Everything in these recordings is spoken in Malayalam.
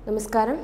നമസ്കാരം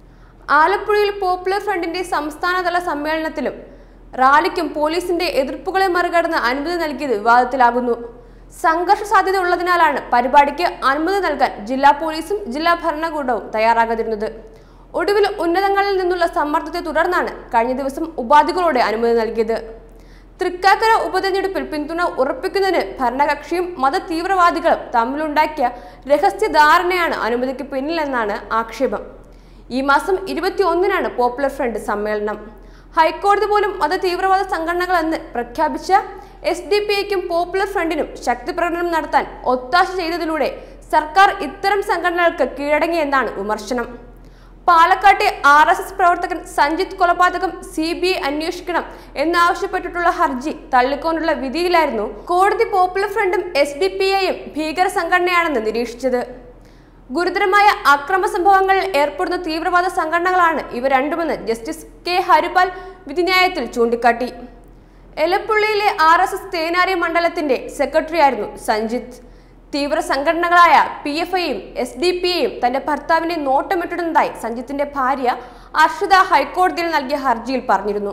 ആലപ്പുഴയിൽ പോപ്പുലർ ഫ്രണ്ടിന്റെ സംസ്ഥാനതല സമ്മേളനത്തിലും റാലിക്കും പോലീസിന്റെ എതിർപ്പുകളെ മറികടന്ന് അനുമതി നൽകിയത് വിവാദത്തിലാകുന്നു സംഘർഷ സാധ്യത ഉള്ളതിനാലാണ് പരിപാടിക്ക് അനുമതി നൽകാൻ ജില്ലാ പോലീസും ജില്ലാ ഭരണകൂടവും തയ്യാറാകാതിരുന്നത് ഒടുവിൽ ഉന്നതങ്ങളിൽ നിന്നുള്ള സമ്മർദ്ദത്തെ തുടർന്നാണ് കഴിഞ്ഞ ദിവസം ഉപാധികളോടെ അനുമതി നൽകിയത് തൃക്കാക്കര ഉപതെരഞ്ഞെടുപ്പിൽ പിന്തുണ ഉറപ്പിക്കുന്നതിന് ഭരണകക്ഷിയും മത തീവ്രവാദികളും തമ്മിലുണ്ടാക്കിയ രഹസ്യ ധാരണയാണ് അനുമതിക്ക് പിന്നിലെന്നാണ് ആക്ഷേപം ഈ മാസം ഇരുപത്തി ഒന്നിനാണ് പോപ്പുലർ ഫ്രണ്ട് സമ്മേളനം ഹൈക്കോടതി പോലും മത തീവ്രവാദ സംഘടനകളെന്ന് പ്രഖ്യാപിച്ച എസ് ഡി പി ഐക്കും പോപ്പുലർ ഫ്രണ്ടിനും ശക്തി പ്രകടനം നടത്താൻ ഒത്താശ ചെയ്തതിലൂടെ സർക്കാർ ഇത്തരം സംഘടനകൾക്ക് കീഴടങ്ങിയെന്നാണ് വിമർശനം പാലക്കാട്ടെ ആർ എസ് എസ് പ്രവർത്തകൻ സഞ്ജിത്ത് കൊലപാതകം സി ബി ഐ അന്വേഷിക്കണം എന്നാവശ്യപ്പെട്ടിട്ടുള്ള ഹർജി തള്ളിക്കൊണ്ടുള്ള വിധിയിലായിരുന്നു കോടതി പോപ്പുലർ ഫ്രണ്ടും എസ് ഡി പി ഐയും ഭീകര സംഘടനയാണെന്ന് നിരീക്ഷിച്ചത് ഗുരുതരമായ അക്രമ സംഭവങ്ങളിൽ ഏർപ്പെടുന്ന തീവ്രവാദ സംഘടനകളാണ് ഇവ രണ്ടുമെന്ന് ജസ്റ്റിസ് കെ ഹരിപാൽ വിധിന്യായത്തിൽ ചൂണ്ടിക്കാട്ടി എലപ്പുള്ളിയിലെ ആർ എസ് എസ് തേനാരി മണ്ഡലത്തിന്റെ സെക്രട്ടറിയായിരുന്നു സഞ്ജിത്ത് തീവ്ര സംഘടനകളായ പി എഫ് ഐയും എസ് ഡി പി ഐയും തന്റെ ഭർത്താവിനെ നോട്ടമിട്ടിരുന്നതായി സഞ്ജിത്തിന്റെ ഭാര്യ അർഷിത ഹൈക്കോടതിയിൽ നൽകിയ ഹർജിയിൽ പറഞ്ഞിരുന്നു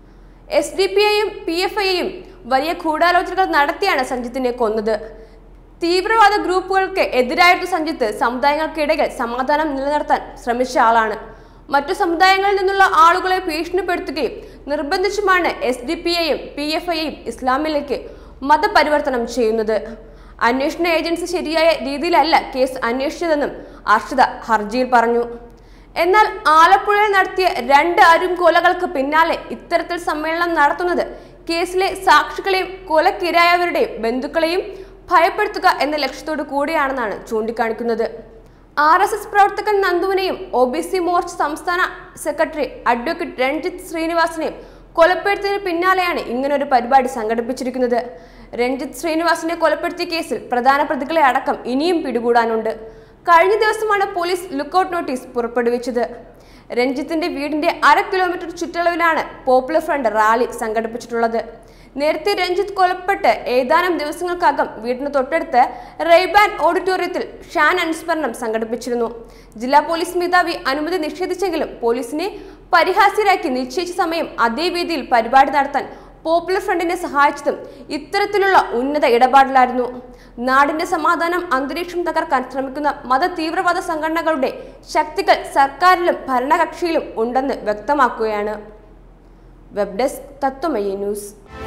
എസ് ഡി പി ഐയും പി എഫ് ഐയും വലിയ ഗൂഢാലോചനകൾ നടത്തിയാണ് സഞ്ജിത്തിനെ കൊന്നത് തീവ്രവാദ ഗ്രൂപ്പുകൾക്ക് എതിരായിട്ട് സഞ്ജിത്ത് സമുദായങ്ങൾക്കിടയിൽ സമാധാനം നിലനിർത്താൻ ശ്രമിച്ച ആളാണ് മറ്റു സമുദായങ്ങളിൽ നിന്നുള്ള ആളുകളെ ഭീഷണിപ്പെടുത്തുകയും നിർബന്ധിച്ചുമാണ് എസ് ഡി പി ഐയും പി എഫ് ഐയും ഇസ്ലാമിലേക്ക് മതപരിവർത്തനം ചെയ്യുന്നത് അന്വേഷണ ഏജൻസി ശരിയായ രീതിയിലല്ല കേസ് അന്വേഷിച്ചതെന്നും അർഷിത ഹർജിയിൽ പറഞ്ഞു എന്നാൽ ആലപ്പുഴയിൽ നടത്തിയ രണ്ട് അരും കൊലകൾക്ക് പിന്നാലെ ഇത്തരത്തിൽ സമ്മേളനം നടത്തുന്നത് കേസിലെ സാക്ഷികളെയും കൊലക്കിരയായവരുടെയും ബന്ധുക്കളെയും ഭയപ്പെടുത്തുക എന്ന ലക്ഷ്യത്തോടു കൂടിയാണെന്നാണ് ചൂണ്ടിക്കാണിക്കുന്നത് ആർ എസ് എസ് പ്രവർത്തകൻ നന്ദുവിനെയും ഒ ബി സി മോർച്ച് സംസ്ഥാന സെക്രട്ടറി അഡ്വക്കേറ്റ് രഞ്ജിത്ത് ശ്രീനിവാസനെയും കൊലപ്പെടുത്തിയതിന് പിന്നാലെയാണ് ഇങ്ങനൊരു പരിപാടി സംഘടിപ്പിച്ചിരിക്കുന്നത് രഞ്ജിത്ത് ശ്രീനിവാസിനെ കൊലപ്പെടുത്തിയ കേസിൽ പ്രധാന പ്രതികളെ അടക്കം ഇനിയും പിടികൂടാനുണ്ട് കഴിഞ്ഞ ദിവസമാണ് പോലീസ് ലുക്കൌട്ട് നോട്ടീസ് പുറപ്പെടുവിച്ചത് രഞ്ജിത്തിന്റെ വീടിന്റെ അര കിലോമീറ്റർ ചുറ്റളവിലാണ് പോപ്പുലർ ഫ്രണ്ട് റാലി സംഘടിപ്പിച്ചിട്ടുള്ളത് നേരത്തെ രഞ്ജിത്ത് കൊലപ്പെട്ട് ഏതാനും ദിവസങ്ങൾക്കകം വീടിന് തൊട്ടടുത്ത് റെയ്ബാൻ ഓഡിറ്റോറിയത്തിൽ ഷാൻ അനുസ്മരണം സംഘടിപ്പിച്ചിരുന്നു ജില്ലാ പോലീസ് മേധാവി അനുമതി നിഷേധിച്ചെങ്കിലും പോലീസിനെ പരിഹാസ്യരാക്കി നിശ്ചയിച്ച സമയം അതേ വേദിയിൽ പരിപാടി നടത്താൻ പോപ്പുലർ ഫ്രണ്ടിനെ സഹായിച്ചതും ഇത്തരത്തിലുള്ള ഉന്നത ഇടപാടിലായിരുന്നു നാടിന്റെ സമാധാനം അന്തരീക്ഷം തകർക്കാൻ ശ്രമിക്കുന്ന മത തീവ്രവാദ സംഘടനകളുടെ ശക്തികൾ സർക്കാരിലും ഭരണകക്ഷിയിലും ഉണ്ടെന്ന് വ്യക്തമാക്കുകയാണ് വെബ് ഡെസ്ക് തത്വമയി ന്യൂസ്